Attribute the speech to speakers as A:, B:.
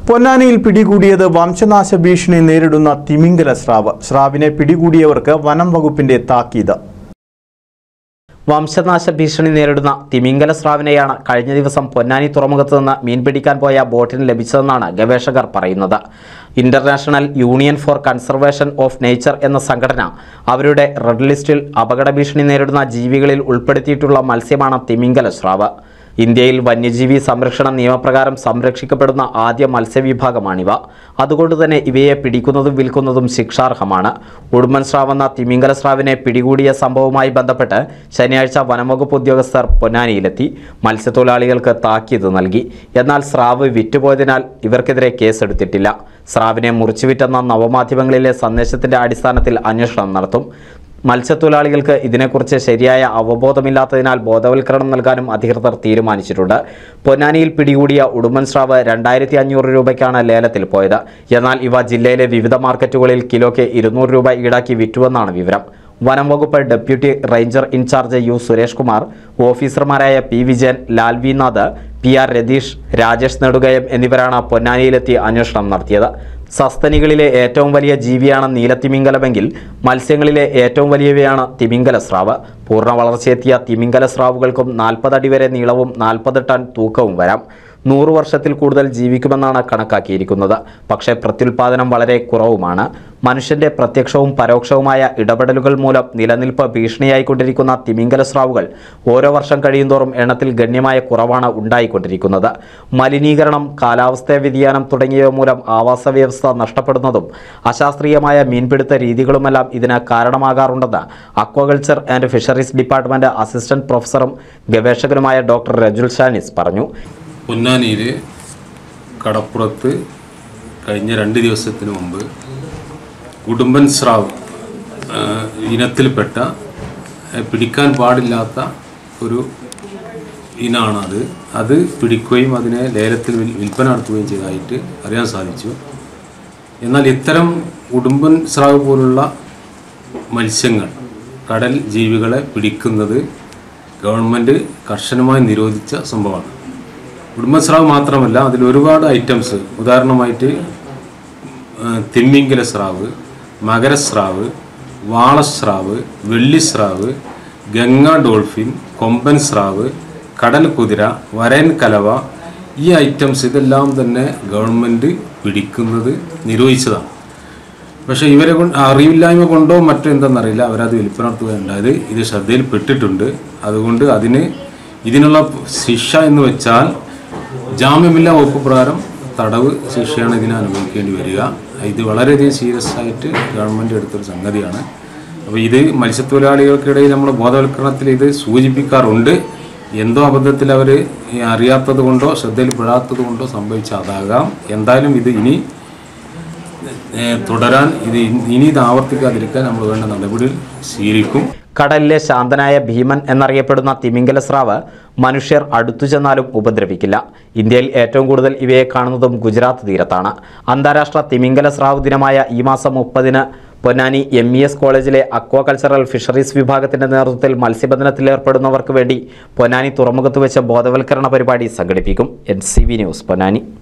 A: പൊന്നാനിയിൽ പിടികൂടിയത് വംശനാശ ഭീഷണി നേരിടുന്ന തിമിംഗല സ്രാവ് സ്രാവിനെ പിടികൂടിയവർക്ക് വനം വകുപ്പിന്റെ താക്കീത്
B: വംശനാശ ഭീഷണി നേരിടുന്ന തിമിംഗല സ്രാവിനെയാണ് കഴിഞ്ഞ ദിവസം പൊന്നാനി തുറമുഖത്ത് നിന്ന് മീൻ പിടിക്കാൻ പോയ ബോട്ടിന് ലഭിച്ചതെന്നാണ് ഗവേഷകർ പറയുന്നത് International Union for Conservation of Nature എന്ന സംഘടന അവരുടെ റെഡ് ലിസ്റ്റിൽ അപകട ഭീഷണി നേരിടുന്ന ജീവികളിൽ ഉൾപ്പെടുത്തിയിട്ടുള്ള മത്സ്യമാണ് തിമിംഗല സ്രാവ് ഇന്ത്യയിൽ വന്യജീവി സംരക്ഷണ നിയമപ്രകാരം സംരക്ഷിക്കപ്പെടുന്ന ആദ്യ മത്സ്യവിഭാഗമാണിവ അതുകൊണ്ട് തന്നെ ഇവയെ പിടിക്കുന്നതും വിൽക്കുന്നതും ശിക്ഷാർഹമാണ് ഉടുമ്പൻ സ്രാവെന്ന തിമിംഗല സ്രാവിനെ പിടികൂടിയ സംഭവവുമായി ബന്ധപ്പെട്ട് ശനിയാഴ്ച വനംവകുപ്പ് ഉദ്യോഗസ്ഥർ പൊന്നാനിയിലെത്തി മത്സ്യത്തൊഴിലാളികൾക്ക് താക്കീത് നൽകി എന്നാൽ സ്രാവ് വിറ്റുപോയതിനാൽ ഇവർക്കെതിരെ കേസെടുത്തിട്ടില്ല സ്രാവിനെ മുറിച്ചുവിറ്റെന്ന നവമാധ്യമങ്ങളിലെ സന്ദേശത്തിന്റെ അടിസ്ഥാനത്തിൽ അന്വേഷണം നടത്തും മത്സ്യത്തൊഴിലാളികൾക്ക് ഇതിനെക്കുറിച്ച് ശരിയായ അവബോധമില്ലാത്തതിനാൽ ബോധവൽക്കരണം നൽകാനും അധികൃതർ തീരുമാനിച്ചിട്ടുണ്ട് പൊന്നാനിയിൽ പിടികൂടിയ ഉടുമ്പൻ സ്രാവ് രണ്ടായിരത്തി അഞ്ഞൂറ് രൂപയ്ക്കാണ് ലേലത്തിൽ പോയത് എന്നാൽ ഇവ ജില്ലയിലെ വിവിധ മാർക്കറ്റുകളിൽ കിലോയ്ക്ക് ഇരുന്നൂറ് രൂപ ഈടാക്കി വിറ്റുവെന്നാണ് വിവരം വനം വകുപ്പ് deputy ranger incharge U Suresh Kumar ഓഫീസർമാരായ P Vijayan Lal V Nath P R Ratheesh Rajesh Nedukayam എന്നിവരാണ് പൊന്നാനിയിലെത്തി അന്വേഷണം നടത്തിയത് സസ്തനികളിലെ ഏറ്റവും വലിയ ജീവിയാണ് നീലത്തിമിംഗലമെങ്കിൽ മത്സ്യങ്ങളിലെ ഏറ്റവും വലിയവയാണ് തിമിംഗല സ്രാവ് പൂർണ്ണ വളർച്ചയെത്തിയ തിമിംഗല സ്രാവുകൾക്കും നാൽപ്പത് അടി വരെ നീളവും നാൽപ്പത് ടൺ തൂക്കവും വരാം നൂറ് വർഷത്തിൽ കൂടുതൽ ജീവിക്കുമെന്നാണ് കണക്കാക്കിയിരിക്കുന്നത് പക്ഷേ പ്രത്യുൽപാദനം വളരെ കുറവുമാണ് മനുഷ്യന്റെ പ്രത്യക്ഷവും പരോക്ഷവുമായ ഇടപെടലുകൾ മൂലം നിലനിൽപ്പ് ഭീഷണിയായിക്കൊണ്ടിരിക്കുന്ന തിമിംഗല സ്രാവുകൾ ഓരോ വർഷം കഴിയുന്തോറും എണ്ണത്തിൽ ഗണ്യമായ കുറവാണ് ഉണ്ടായിക്കൊണ്ടിരിക്കുന്നത് മലിനീകരണം കാലാവസ്ഥാ വ്യതിയാനം തുടങ്ങിയവ മൂലം ആവാസ വ്യവസ്ഥ നഷ്ടപ്പെടുന്നതും അശാസ്ത്രീയമായ മീൻപിടുത്ത രീതികളുമെല്ലാം ഇതിന് കാരണമാകാറുണ്ടെന്ന് aquaculture and fisheries department assistant പ്രൊഫസറും ഗവേഷകനുമായ ഡോക്ടർ രജുൽ ഷാനിസ് പറഞ്ഞു
C: പൊന്നാനിയിൽ കടപ്പുറത്ത് കഴിഞ്ഞ രണ്ട് ദിവസത്തിന് മുമ്പ് ഉടുമ്പൻ സ്രാവ് ആ, ഇനത്തിൽപ്പെട്ട ആ, പിടിക്കാൻ പാടില്ലാത്ത ഒരു ഇനാണത് അത് പിടിക്കുകയും അതിനെ ലേലത്തിൽ വിൽ- വിൽപ്പന നടത്തുകയും ചെയ്തതായിട്ട് അറിയാൻ സാധിച്ചു എന്നാൽ ഇത്തരം ഉടുമ്പൻ സ്രാവ് പോലുള്ള മത്സ്യങ്ങൾ കടൽ ജീവികളെ പിടിക്കുന്നത് ഗവൺമെൻറ് കർശനമായി നിരോധിച്ച സംഭവമാണ് ഉടുമ്പൻസ്രാവ് മാത്രമല്ല അതിൽ ഒരുപാട് ഐറ്റംസ് ഉദാഹരണമായിട്ട് ആ, തിമ്മിങ്കല സ്രാവ് മകരസ്രാവ് വാളസ്രാവ് വെള്ളിസ്രാവ് ഗംഗാ ഡോൾഫിൻ കൊമ്പൻ സ്രാവ് കടൽ കുതിര വരൻ കലവ ഈ ഐറ്റംസ് ഇതെല്ലാം തന്നെ ഗവൺമെൻറ് പിടിക്കുന്നത് നിരോധിച്ചതാണ് പക്ഷേ ഇവരെ കൊണ്ട് അറിവില്ലായ്മ കൊണ്ടോ മറ്റോ എന്തെന്നറിയില്ല അവരത് വിൽപ്പന നടത്തുകയുണ്ടായത് ഇത് ശ്രദ്ധയിൽപ്പെട്ടിട്ടുണ്ട് അതുകൊണ്ട് അതിന് ഇതിനുള്ള ശിക്ഷ എന്ന് വെച്ചാൽ ജാമ്യമില്ലാ വകുപ്പ് പ്രകാരം തടവ് ശിക്ഷയാണ് ഇതിന് അനുഭവിക്കേണ്ടി വരിക ഇത് വളരെയധികം സീരിയസ് ആയിട്ട് ഗവൺമെൻറ് എടുത്തൊരു സംഗതിയാണ് അപ്പോൾ ഇത് മത്സ്യത്തൊഴിലാളികൾക്കിടയിൽ നമ്മൾ ബോധവൽക്കരണത്തിൽ ഇത് സൂചിപ്പിക്കാറുണ്ട് എന്തോ അബദ്ധത്തിൽ അവർ അറിയാത്തത് കൊണ്ടോ ശ്രദ്ധയിൽപ്പെടാത്തത് കൊണ്ടോ സംഭവിച്ച അതാകാം എന്തായാലും ഇത് ഇനി ഏഹ് തുടരാൻ ഇത് ഇനി ഇത് ആവർത്തിക്കാതിരിക്കാൻ നമ്മൾ വേണ്ട നടപടികൾ സ്വീകരിക്കും
B: കടലിലെ ശാന്തനായ ഭീമൻ എന്നറിയപ്പെടുന്ന തിമിംഗല സ്രാവ് മനുഷ്യർ അടുത്തു ചെന്നാലും ഉപദ്രവിക്കില്ല ഇന്ത്യയിൽ ഏറ്റവും കൂടുതൽ ഇവയെ കാണുന്നതും ഗുജറാത്ത് തീരത്താണ് അന്താരാഷ്ട്ര തിമിംഗല സ്രാവ് ദിനമായ ഈ മാസം മുപ്പതിന് പൊന്നാനി എം ഇ എസ് കോളേജിലെ അക്വാകൾച്ചറൽ ഫിഷറീസ് വിഭാഗത്തിന്റെ നേതൃത്വത്തിൽ മത്സ്യബന്ധനത്തിൽ ഏർപ്പെടുന്നവർക്ക് വേണ്ടി പൊന്നാനി തുറമുഖത്ത് വെച്ച് ബോധവൽക്കരണ പരിപാടി സംഘടിപ്പിക്കും N C V news Ponnani